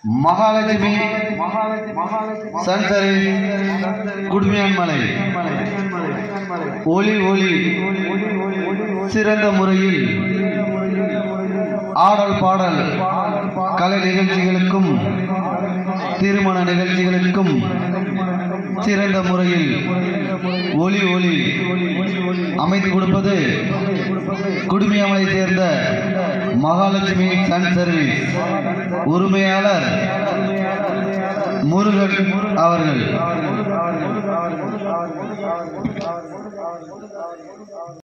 மகாலட்சுமி சன்சரி குடுமியான் மலை ஒளி ஒளி சிறந்த முறையில் ஆடல் பாடல் கலை நிகழ்ச்சிகளுக்கும் திருமண நிகழ்ச்சிகளுக்கும் சிறந்த முறையில் ஒளி ஒளி அமைத்து கொடுப்பது குடுமியாமலை சேர்ந்த மகாலட்சுமி சன் சர்வீஸ் உரிமையாளர் முருகன் அவர்கள்